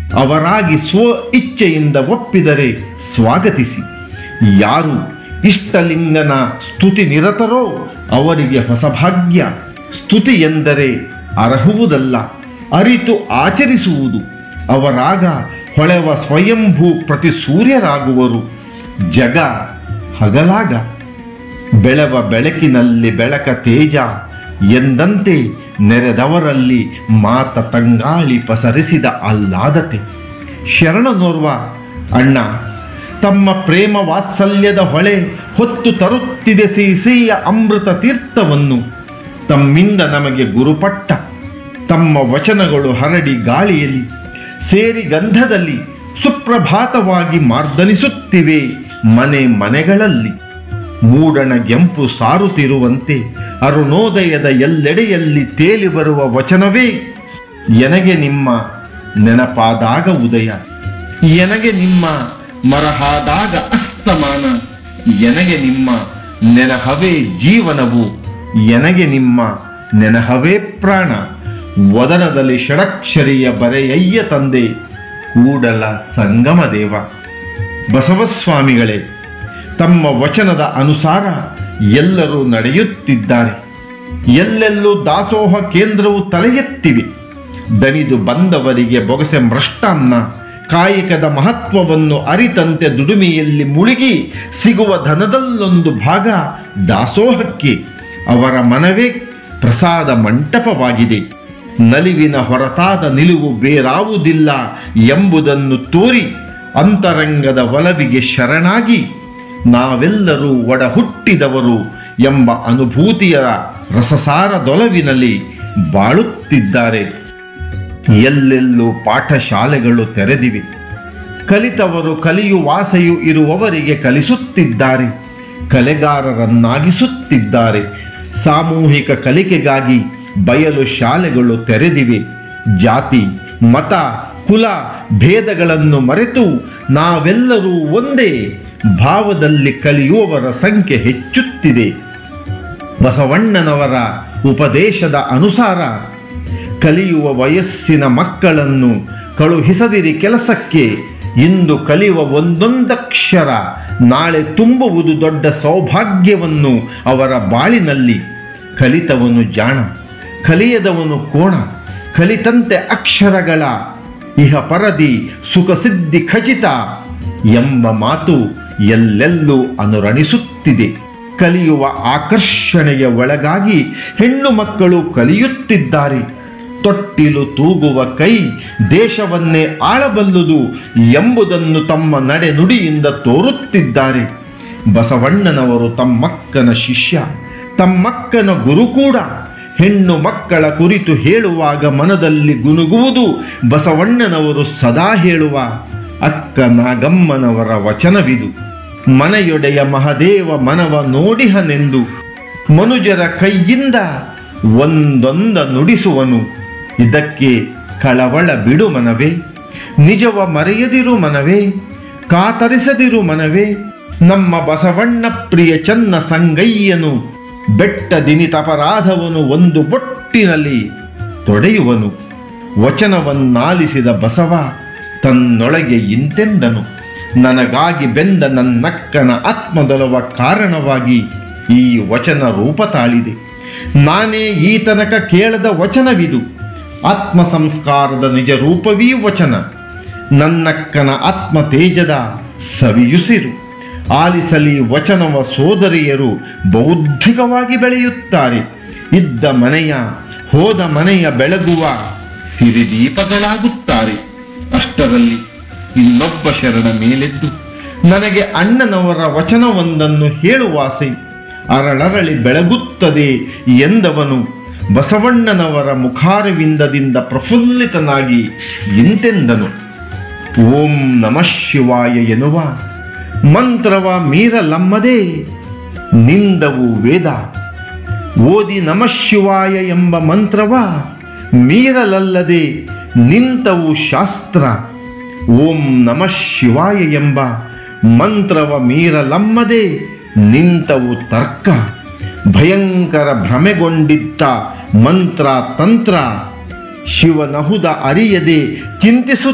ಅವರಾಗಿ ಸ್ವ ಇಚ್ಛೆಯಿಂದ ಒಪ್ಪಿದರೆ ಸ್ವಾಗತಿಸಿ ಯಾರು ಇಷ್ಟಲಿಂಗನ ಸ್ತುತಿ ನಿರತರೋ ಅವರಿಗೆ ಹೊಸ ಭಾಗ್ಯ ಸ್ತುತಿ ಎಂದರೆ ಅರ್ಹುವುದಲ್ಲ ಅರಿತು ಆಚರಿಸುವುದು ಅವರಾಗ ಹೊಳೆವ ಸ್ವಯಂಭೂ ಪ್ರತಿ ಸೂರ್ಯರಾಗುವರು ಜಗ ಹಗಲಾಗ ಬೆಳವ ಬೆಳಕಿನಲ್ಲಿ ಬೆಳಕ ತೇಜ ಎಂದಂತೆ ನೆರೆದವರಲ್ಲಿ ಮಾತ ತಂಗಾಳಿ ಪಸರಿಸಿದ ಆಹ್ಲಾದತೆ ಶರಣನೋರ್ವ ಅಣ್ಣ ತಮ್ಮ ಪ್ರೇಮ ವಾತ್ಸಲ್ಯದ ಹೊಳೆ ಹೊತ್ತು ತರುತ್ತಿದೆ ಸಿಹಿಯ ಅಮೃತ ತೀರ್ಥವನ್ನು ತಮ್ಮಿಂದ ನಮಗೆ ಗುರುಪಟ್ಟ ತಮ್ಮ ವಚನಗಳು ಹರಡಿ ಗಾಳಿಯಲ್ಲಿ ಸೇರಿ ಗಂಧದಲ್ಲಿ ಸುಪ್ರಭಾತವಾಗಿ ಮಾರ್ದನಿಸುತ್ತಿವೆ ಮನೆ ಮನೆಗಳಲ್ಲಿ ಮೂಡಣ ಗೆಂಪು ಸಾರುತ್ತಿರುವಂತೆ ಅರುಣೋದಯದ ಎಲ್ಲೆಡೆಯಲ್ಲಿ ತೇಲಿ ಬರುವ ವಚನವೇ ಎನಗೆ ನಿಮ್ಮ ನೆನಪಾದಾಗ ಉದಯ ಎನಗೆ ನಿಮ್ಮ ಮರಹಾದಾಗ ಅಸ್ತಮಾನ ಎನಗೆ ನಿಮ್ಮ ನೆನಹವೇ ಜೀವನವು ಎನಗೆ ನಿಮ್ಮ ನೆನಹವೇ ಪ್ರಾಣ ವದನದಲ್ಲಿ ಷಡಕ್ಷರಿಯ ಬರೆಯಯ್ಯ ತಂದೆ ಕೂಡಲ ಸಂಗಮ ದೇವ ಬಸವಸ್ವಾಮಿಗಳೇ ತಮ್ಮ ವಚನದ ಅನುಸಾರ ಎಲ್ಲರೂ ನಡೆಯುತ್ತಿದ್ದಾರೆ ಎಲ್ಲೆಲ್ಲೂ ದಾಸೋಹ ಕೇಂದ್ರವು ತಲೆ ಎತ್ತಿವೆ ದಣಿದು ಬಂದವರಿಗೆ ಬೊಗಸೆ ಮೃಷ್ಟಾನ್ನ ಕಾಯಕದ ಮಹತ್ವವನ್ನು ಅರಿತಂತೆ ದುಡಿಮೆಯಲ್ಲಿ ಮುಳುಗಿ ಸಿಗುವ ಧನದಲ್ಲೊಂದು ಭಾಗ ದಾಸೋಹಕ್ಕೆ ಅವರ ಮನವೇ ಪ್ರಸಾದ ಮಂಟಪವಾಗಿದೆ ನಲಿವಿನ ಹೊರತಾದ ನಿಲುವು ಬೇರಾವುದಿಲ್ಲ ಎಂಬುದನ್ನು ತೋರಿ ಅಂತರಂಗದ ಒಲವಿಗೆ ಶರಣಾಗಿ ನಾವೆಲ್ಲರೂ ಒಡ ಹುಟ್ಟಿದವರು ಎಂಬ ಅನುಭೂತಿಯ ರಸಸಾರದೊಲವಿನಲ್ಲಿ ಬಾಳುತ್ತಿದ್ದಾರೆ ಎಲ್ಲೆಲ್ಲೂ ಪಾಠಶಾಲೆಗಳು ತೆರೆದಿವೆ ಕಲಿತವರು ಕಲಿಯುವಾಸೆಯು ಇರುವವರಿಗೆ ಕಲಿಸುತ್ತಿದ್ದಾರೆ ಕಲೆಗಾರರನ್ನಾಗಿಸುತ್ತಿದ್ದಾರೆ ಸಾಮೂಹಿಕ ಕಲಿಕೆಗಾಗಿ ಬಯಲು ಶಾಲೆಗಳು ತೆರೆದಿವೆ ಜಾತಿ ಮತ ಕುಲ ಭೇದಗಳನ್ನು ಮರೆತು ನಾವೆಲ್ಲರೂ ಒಂದೇ ಭಾವದಲ್ಲಿ ಕಲಿಯುವವರ ಸಂಖ್ಯೆ ಹೆಚ್ಚುತ್ತಿದೆ ಬಸವಣ್ಣನವರ ಉಪದೇಶದ ಅನುಸಾರ ಕಲಿಯುವ ವಯಸ್ಸಿನ ಮಕ್ಕಳನ್ನು ಕಳುಹಿಸದಿರಿ ಕೆಲಸಕ್ಕೆ ಇಂದು ಕಲಿಯುವ ಒಂದೊಂದಕ್ಷರ ನಾಳೆ ತುಂಬುವುದು ದೊಡ್ಡ ಸೌಭಾಗ್ಯವನ್ನು ಅವರ ಬಾಳಿನಲ್ಲಿ ಕಲಿತವನು ಜಾಣ ಕಲಿಯದವನು ಕೋಣ ಕಲಿತಂತೆ ಅಕ್ಷರಗಳ ಇಹ ಪರದಿ ಸುಖಸಿದ್ಧಿ ಖಚಿತ ಎಂಬ ಮಾತು ಎಲ್ಲೆಲ್ಲೂ ಅನುರಣಿಸುತ್ತಿದೆ ಕಲಿಯುವ ಆಕರ್ಷಣೆಯ ಒಳಗಾಗಿ ಹೆಣ್ಣು ಮಕ್ಕಳು ಕಲಿಯುತ್ತಿದ್ದಾರೆ ತೊಟ್ಟಿಲು ತೂಗುವ ಕೈ ದೇಶವನ್ನೇ ಆಳಬಲ್ಲುದು ಎಂಬುದನ್ನು ತಮ್ಮ ನಡೆನುಡಿಯಿಂದ ತೋರುತ್ತಿದ್ದಾರೆ ಬಸವಣ್ಣನವರು ತಮ್ಮಕ್ಕನ ಶಿಷ್ಯ ತಮ್ಮಕ್ಕನ ಗುರು ಕೂಡ ಹೆಣ್ಣು ಮಕ್ಕಳ ಕುರಿತು ಹೇಳುವಾಗ ಮನದಲ್ಲಿ ಗುನುಗುವುದು ಬಸವಣ್ಣನವರು ಸದಾ ಹೇಳುವ ಅಕ್ಕ ನಾಗಮ್ಮನವರ ವಚನವಿದು ಮನೆಯೊಡೆಯ ಮಹದೇವ ಮನವ ನೋಡಿಹನೆಂದು ಮನುಜರ ಕೈಯಿಂದ ಒಂದೊಂದ ನುಡಿಸುವನು ಇದಕ್ಕೆ ಕಳವಳ ಬಿಡು ಮನವೇ ನಿಜವ ಮರೆಯದಿರು ಮನವೇ ಕಾತರಿಸದಿರು ಮನವೇ ನಮ್ಮ ಬಸವಣ್ಣ ಪ್ರಿಯ ಚನ್ನ ಸಂಗಯ್ಯನು ಬೆಟ್ಟ ದಿನಿತಪರಾಧವನು ಒಂದು ಬೊಟ್ಟಿನಲ್ಲಿ ತೊಡೆಯುವನು ವಚನವನ್ನಾಲಿಸಿದ ಬಸವ ತನ್ನೊಳಗೆ ಇಂತೆಂದನು ನನಗಾಗಿ ಬೆಂದ ನನ್ನಕ್ಕನ ಆತ್ಮದೊಲವ ಕಾರಣವಾಗಿ ಈ ವಚನ ರೂಪ ತಾಳಿದೆ ನಾನೇ ಈ ತನಕ ಕೇಳದ ವಚನವಿದು ಆತ್ಮ ಸಂಸ್ಕಾರದ ನಿಜ ರೂಪವೀ ವಚನ ನನ್ನಕ್ಕನ ಆತ್ಮ ತೇಜದ ಸವಿಯುಸಿರು ಆಲಿಸಲಿ ವಚನವ ಸೋದರಿಯರು ಬೌದ್ಧಿಕವಾಗಿ ಬೆಳೆಯುತ್ತಾರೆ ಇದ್ದ ಮನೆಯ ಹೋದ ಮನೆಯ ಬೆಳಗುವ ಸಿರಿದೀಪಗಳಾಗುತ್ತಾರೆ ಅಷ್ಟರಲ್ಲಿ ಇನ್ನೊಬ್ಬ ಶರಣ ಮೇಲೆದ್ದು ನನಗೆ ಅಣ್ಣನವರ ವಚನವೊಂದನ್ನು ಹೇಳುವಾಸೆ ಅರಳರಳಿ ಬೆಳಗುತ್ತದೆ ಎಂದವನು ಬಸವಣ್ಣನವರ ಮುಖಾರವಿಂದದಿಂದ ಪ್ರಫುಲ್ಲಿತನಾಗಿ ಇಂತೆಂದನು ಓಂ ನಮಃ ಶಿವಾಯ ಎನ್ನುವ ಮಂತ್ರವ ಮೀರಲಮ್ಮದೇ ನಿಂದವು ವೇದ ಓದಿ ನಮಃ ಶಿವಾಯ ಎಂಬ ಮಂತ್ರವ ಮೀರಲಲ್ಲದೆ ನಿಂತವು ಶಾಸ್ತ್ರ ಓಂ ನಮಃ ಶಿವಾಯ ಎಂಬ ಮಂತ್ರವ ಮೀರಲಮ್ಮದೆ ನಿಂತವು ತರ್ಕ ಭಯಂಕರ ಭ್ರಮೆಗೊಂಡಿದ್ದ ಮಂತ್ರ ತಂತ್ರ ಶಿವನಹುದ ಅರಿಯದೆ ಚಿಂತಿಸು